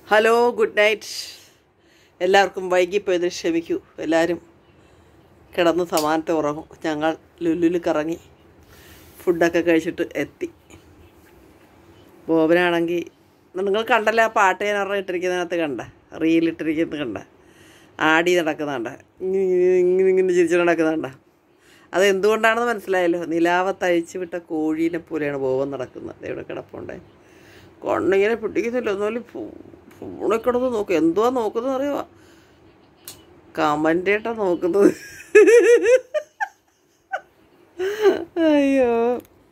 Hello good night എല്ലാവർക്കും വൈകിപ്പോയത് ക്ഷമിക്കൂ എല്ലാവരും കിടന്ന് സമാനത്തെ ഉറങ്ങും ഞങ്ങൾ ലുല്ലുല് കറങ്ങി ഫുഡൊക്കെ കഴിച്ചിട്ട് എത്തി ബോബനാണെങ്കിൽ നിങ്ങൾ കണ്ടല്ല ആ പാട്ട് ഞാൻ ഒരെണ്ണം ഇട്ടിരിക്കുന്നതിനകത്ത് കണ്ട റീലിട്ടിരിക്കുന്നത് കണ്ട ആടി നടക്കുന്നുണ്ട ഇങ്ങനെ ഇങ്ങനെ ചിരിച്ചു നടക്കുന്നുണ്ട അത് എന്തുകൊണ്ടാണെന്ന് മനസ്സിലായല്ലോ നിലാവത്തഴിച്ചു വിട്ട കോഴീനെ പോലെയാണ് ബോബൻ നടക്കുന്നത് ഇവിടെ കിടപ്പുണ്ടേ കണ്ണിങ്ങനെ പിടിക്കുന്നില്ല എന്നാലും ഫോണിൽ കിടന്ന് നോക്കും എന്തുവാ നോക്കുന്നത് അറിയുക കമൻ്റേട്ടാ നോക്കുന്നത് അയ്യോ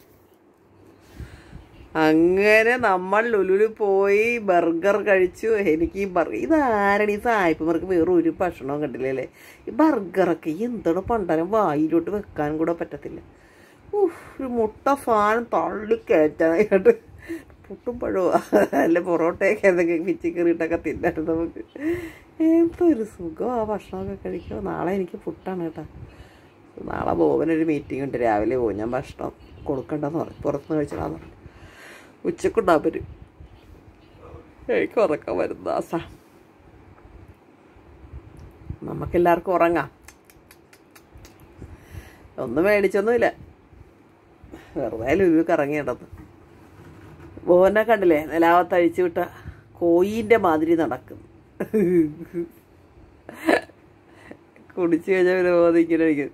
അങ്ങനെ നമ്മൾ ലുലുലു പോയി ബർഗർ കഴിച്ചു എനിക്ക് ഈ ബർഗർ ഇതാരടി ഈ സായിപ്പന്മാർക്ക് വേറെ ഒരു ഭക്ഷണവും കണ്ടില്ലല്ലേ ഈ ബർഗറൊക്കെ എന്താണ് പണ്ടാരം വായിലോട്ട് വെക്കാൻ കൂടെ പറ്റത്തില്ല ഉഫ്, ഒരു മുട്ട സാധനം തള്ളി കയറ്റാനായിട്ട് പുട്ടും പഴവുക അല്ല പൊറോട്ടയൊക്കെ എന്തെങ്കിലും പിച്ചി കയറിയിട്ടൊക്കെ തിന്നായിരുന്നു നമുക്ക് എന്തൊരു സുഖം ആ ഭക്ഷണമൊക്കെ കഴിക്കുക നാളെ എനിക്ക് പുട്ടാണ് കേട്ടോ നാളെ ബോബനൊരു മീറ്റിംഗ് ഉണ്ട് രാവിലെ പോകും ഞാൻ ഭക്ഷണം കൊടുക്കണ്ടെന്ന് പറഞ്ഞു പുറത്തുനിന്ന് കഴിച്ചിടാന്ന് പറഞ്ഞു ഉച്ചക്കുണ്ടാവും വരും എനിക്ക് ഉറക്കം വരുന്ന ആസ നമുക്കെല്ലാവർക്കും ഉറങ്ങാം ഒന്നും മേടിച്ചൊന്നുമില്ല വെറുതെ ലുലു കറങ്ങിയിടന്ന് ബോനെ കണ്ടില്ലേ നിലാവത്ത് അഴിച്ചു വിട്ട കോയിൻ്റെ മാതിരി നടക്കും കുടിച്ചു കഴിഞ്ഞാൽ പിന്നെ ബോധിങ്ങനെ ഇരിക്കും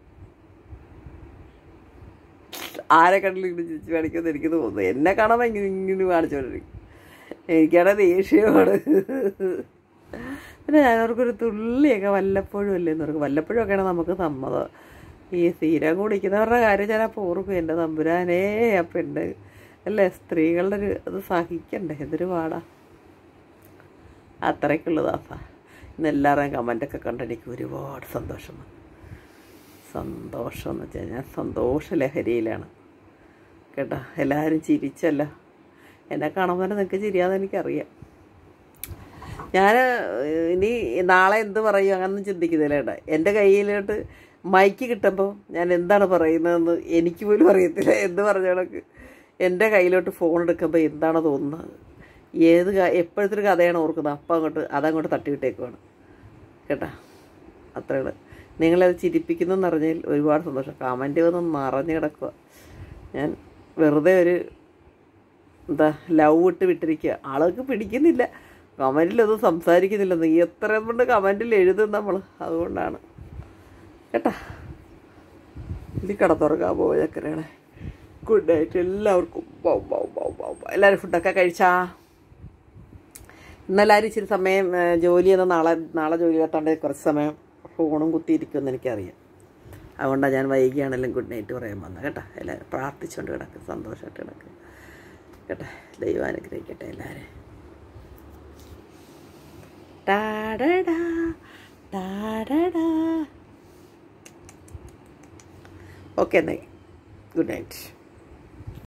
ആരെ കണ്ടില്ല ഇങ്ങനെ ചിരിച്ച് കാണിക്കുമെന്ന് എനിക്ക് തോന്നുന്നു എന്നെ കാണാൻ ഇങ്ങനെ ഇങ്ങനെ കാണിച്ചോണ്ടിരിക്കും എനിക്കാണെ ദേഷ്യമാണ് പിന്നെ ഞാനവർക്കൊരു തുള്ളിയൊക്കെ വല്ലപ്പോഴും അല്ലേ എന്ന് പറയും വല്ലപ്പോഴും ഒക്കെയാണ് നമുക്ക് സമ്മതം ഈ സ്ഥിരം കുടിക്കുന്നവരുടെ കാര്യം ഞാൻ അപ്പോൾ ഓർക്കും എൻ്റെ തമ്പുരാനേ ആ പെണ്ണ് അല്ലേ സ്ത്രീകളുടെ ഒരു അത് സഹിക്കണ്ടേ എന്തൊരു പാടാ അത്രയ്ക്കുള്ളതാ ഇന്ന് എല്ലാവരുടെയും കമൻ്റൊക്കെ കണ്ട് എനിക്ക് ഒരുപാട് സന്തോഷം വന്നു സന്തോഷം എന്ന് വെച്ചാൽ ഞാൻ സന്തോഷ ലഹരിയിലാണ് കേട്ടോ എല്ലാവരും ചിരിച്ചല്ല എന്നെ കാണുമ്പോൾ തന്നെ നിങ്ങൾക്ക് ചിരിയാതെ എനിക്കറിയാം ഞാൻ ഇനി നാളെ എന്ത് പറയും അങ്ങനൊന്നും ചിന്തിക്കുന്നില്ല കേട്ടോ എൻ്റെ കയ്യിലോട്ട് മൈക്ക് കിട്ടുമ്പോൾ ഞാൻ എന്താണ് പറയുന്നതെന്ന് എനിക്ക് പോലും അറിയത്തില്ല എന്ത് പറഞ്ഞ കണക്ക് എൻ്റെ കയ്യിലോട്ട് ഫോൺ എടുക്കുമ്പോൾ എന്താണ് തോന്നുന്നത് ഏത് ക- എപ്പോഴത്തെ ഒരു കഥയാണ് ഓർക്കുന്നത് അപ്പം അങ്ങോട്ട് അതങ്ങോട്ട് തട്ടിവിട്ടേക്കുവാണ് കേട്ടോ അത്രയാണ് നിങ്ങളത് ചിരിപ്പിക്കുന്നെന്ന് അറിഞ്ഞാൽ ഒരുപാട് സന്തോഷം കമൻറ്റ് വന്ന് നിറഞ്ഞു കിടക്കുക ഞാൻ വെറുതെ ഒരു എന്താ ലവ് ഇട്ട് വിട്ടിരിക്കുക ആൾക്ക് പിടിക്കുന്നില്ല കമൻറ്റിലൊന്നും സംസാരിക്കുന്നില്ല നീ എത്ര കൊണ്ട് കമൻറ്റിൽ എഴുതും നമ്മൾ അതുകൊണ്ടാണ് കേട്ടാ ഇനി കിടത്തുറങ്ങാൻ പോവാ ചക്കരകളെ ഗുഡ് നൈറ്റ് എല്ലാവർക്കും ബൗ ബൗ ബൗ ബൗ ബൗ. എല്ലാവരും ഫുഡൊക്കെ കഴിച്ചാ ഇന്നെല്ലാവരും ഇച്ചിരി സമയം ഏ, ജോലി ചെയ്യുന്ന നാളെ നാളെ ജോലി ചെയ്യാത്തോണ്ട് കുറച്ച് സമയം ഫോണും കുത്തിയിരിക്കുമെന്ന് എനിക്കറിയാം അതുകൊണ്ടാണ് ഞാൻ വൈകിയാണെങ്കിലും ഗുഡ് നൈറ്റ് പറയാൻ വന്നത് കേട്ടോ എല്ലാവരും പ്രാർത്ഥിച്ചുകൊണ്ട് കിടക്കും സന്തോഷമായിട്ട് കിടക്കും കേട്ടോ ദൈവം അനുഗ്രഹിക്കട്ടെ എല്ലാവരും ടാടടാ ടാടടാ ഓക്കെ എന്നാൽ ഗുഡ് നൈറ്റ്